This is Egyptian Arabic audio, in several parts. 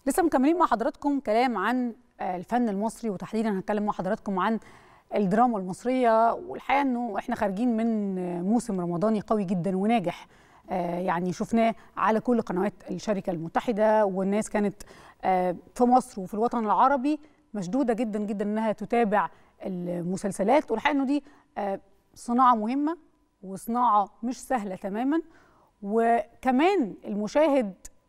لسه مكملين مع حضراتكم كلام عن الفن المصري وتحديدا هنتكلم مع حضراتكم عن الدراما المصريه والحقيقه انه احنا خارجين من موسم رمضاني قوي جدا وناجح يعني شفناه على كل قنوات الشركه المتحده والناس كانت في مصر وفي الوطن العربي مشدوده جدا جدا انها تتابع المسلسلات والحقيقه انه دي صناعه مهمه وصناعه مش سهله تماما وكمان المشاهد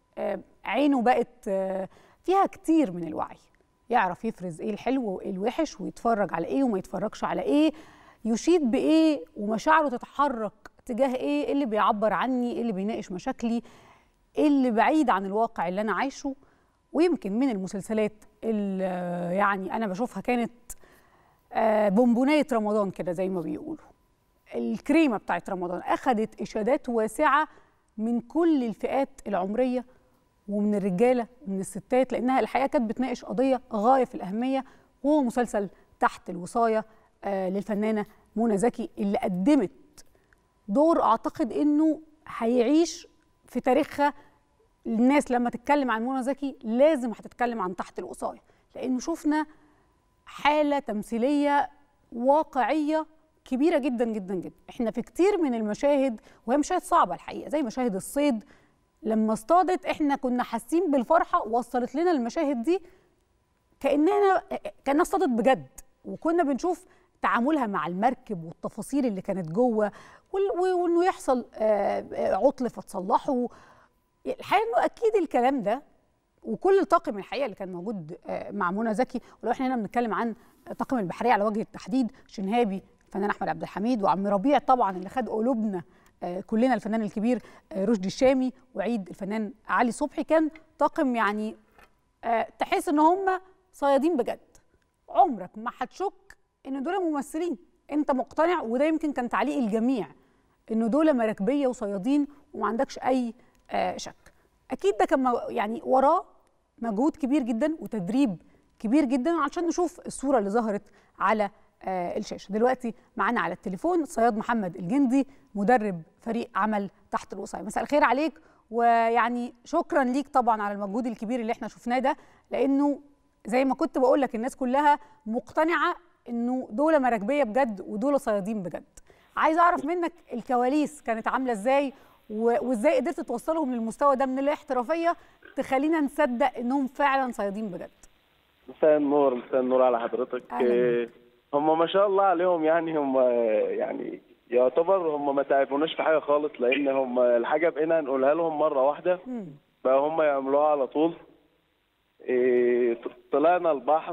عينه بقت فيها كتير من الوعي يعرف يفرز ايه الحلو وايه الوحش ويتفرج على ايه وما يتفرجش على ايه يشيد بايه ومشاعره تتحرك تجاه ايه اللي بيعبر عني ايه اللي بيناقش مشاكلي ايه اللي بعيد عن الواقع اللي انا عايشه ويمكن من المسلسلات اللي يعني انا بشوفها كانت بونبونايه رمضان كده زي ما بيقولوا الكريمه بتاعت رمضان اخذت اشادات واسعه من كل الفئات العمريه ومن الرجاله ومن الستات لانها الحقيقه كانت بتناقش قضيه غايه في الاهميه وهو مسلسل تحت الوصايه آه للفنانه منى زكي اللي قدمت دور اعتقد انه هيعيش في تاريخها الناس لما تتكلم عن منى زكي لازم هتتكلم عن تحت الوصايه لانه شفنا حاله تمثيليه واقعيه كبيره جدا جدا جدا احنا في كتير من المشاهد وهي مشاهد صعبه الحقيقه زي مشاهد الصيد لما اصطادت احنا كنا حاسين بالفرحه وصلت لنا المشاهد دي كاننا كانها اصطادت بجد وكنا بنشوف تعاملها مع المركب والتفاصيل اللي كانت جوه وانه يحصل عطل فتصلحه الحقيقه انه اكيد الكلام ده وكل الطاقم الحقيقه اللي كان موجود مع منى زكي ولو احنا هنا بنتكلم عن طاقم البحريه على وجه التحديد شنهابي الفنان احمد عبد الحميد وعم ربيع طبعا اللي خد قلوبنا كلنا الفنان الكبير رشدي الشامي وعيد الفنان علي صبحي كان طاقم يعني تحس ان هم صيادين بجد عمرك ما هتشك ان دول ممثلين انت مقتنع وده يمكن كان تعليق الجميع ان دول مراكبيه وصيادين وما عندكش اي شك اكيد ده كان يعني وراه مجهود كبير جدا وتدريب كبير جدا عشان نشوف الصوره اللي ظهرت على الشاشه دلوقتي معانا على التليفون صياد محمد الجندي مدرب فريق عمل تحت الوصايه مساء الخير عليك ويعني شكرا ليك طبعا على المجهود الكبير اللي احنا شفناه ده لانه زي ما كنت بقول لك الناس كلها مقتنعه انه دول مراكبيه بجد ودول صيادين بجد عايز اعرف منك الكواليس كانت عامله ازاي وازاي قدرت توصلهم للمستوى ده من الاحترافيه تخلينا نصدق انهم فعلا صيادين بجد مساء النور مساء النور على حضرتك أهلا. هم ما شاء الله عليهم يعني هم يعني يعتبر هم ما تعبوناش في حاجه خالص لان هم الحاجه بقينا نقولها لهم مره واحده بقى هم يعملوها على طول إيه طلعنا البحر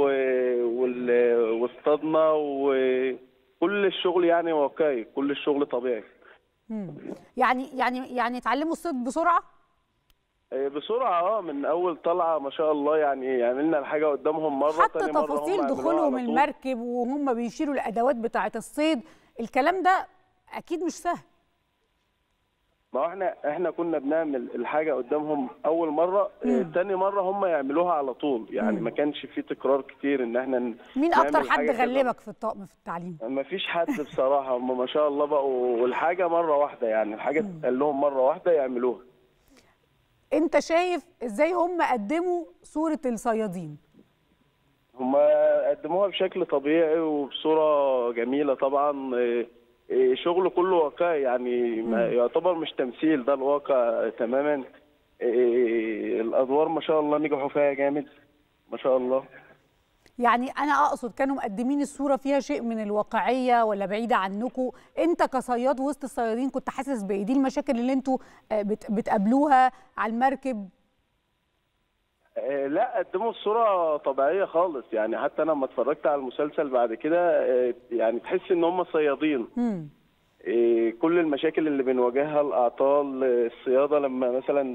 واصطادنا وكل الشغل يعني واقعي كل الشغل طبيعي يعني يعني يعني اتعلموا الصيد بسرعه بسرعه اه من اول طلعه ما شاء الله يعني عملنا الحاجه قدامهم مره حتى تفاصيل دخولهم المركب وهم بيشيلوا الادوات بتاعه الصيد الكلام ده اكيد مش سهل ما احنا احنا كنا بنعمل الحاجه قدامهم اول مره اه تاني مره هم يعملوها على طول يعني مم. ما كانش في تكرار كتير ان احنا مين اكتر حد غلبك في الطقم في التعليم ما فيش حد بصراحه هم ما شاء الله بقوا والحاجه مره واحده يعني الحاجه تتقال لهم مره واحده يعملوها انت شايف ازاي هم قدموا صوره الصيادين هم قدموها بشكل طبيعي وبصوره جميله طبعا شغل كله واقعي يعني ما يعتبر مش تمثيل ده الواقع تماما الادوار ما شاء الله نجحوا فيها جامد ما شاء الله يعني انا اقصد كانوا مقدمين الصوره فيها شيء من الواقعيه ولا بعيده عنكم انت كصياد وسط الصيادين كنت حاسس بايه دي المشاكل اللي انتوا بتقابلوها على المركب لا قدموا الصوره طبيعيه خالص يعني حتى انا لما اتفرجت على المسلسل بعد كده يعني تحس ان هم صيادين كل المشاكل اللي بنواجهها الاعطال الصياده لما مثلا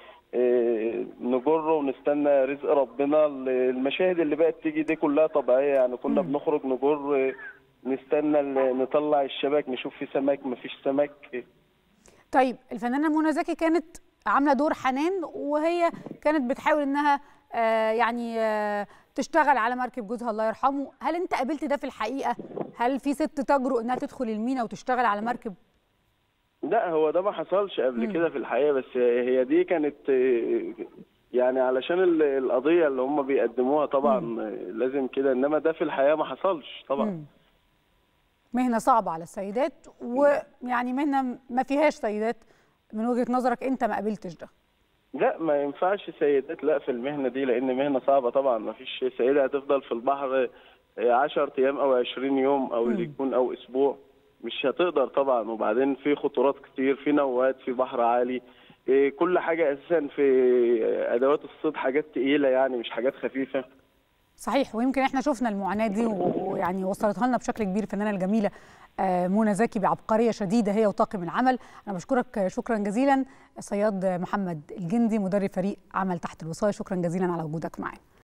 نجر ونستنى رزق ربنا المشاهد اللي بقت تيجي دي كلها طبيعيه يعني كنا م. بنخرج نجر نستنى نطلع الشبك نشوف في سمك مفيش سمك طيب الفنانه منى زكي كانت عامله دور حنان وهي كانت بتحاول انها آه يعني آه تشتغل على مركب جوزها الله يرحمه هل انت قابلت ده في الحقيقه هل في ست تجرؤ انها تدخل المينا وتشتغل على مركب لا هو ده ما حصلش قبل كده في الحقيقه بس هي دي كانت يعني علشان ال- القضيه اللي هم بيقدموها طبعا لازم كده انما ده في الحياه ما حصلش طبعا مم. مهنه صعبه على السيدات ويعني مهنه ما فيهاش سيدات من وجهه نظرك انت ما قابلتش ده لا ما ينفعش سيدات لا في المهنه دي لان مهنه صعبه طبعا ما فيش سيده هتفضل في البحر 10 ايام او 20 يوم او اللي يكون او اسبوع مش هتقدر طبعا وبعدين في خطورات كتير في نوات في بحر عالي إيه، كل حاجه اساسا في ادوات الصيد حاجات تقيله يعني مش حاجات خفيفه صحيح ويمكن احنا شفنا المعاناه دي و- ويعني وصلتها لنا بشكل كبير الفنانه الجميله آه، منى زكي بعبقريه شديده هي وطاقم العمل انا بشكرك شكرا جزيلا الصياد محمد الجندي مدرب فريق عمل تحت الوصايه شكرا جزيلا على وجودك معنا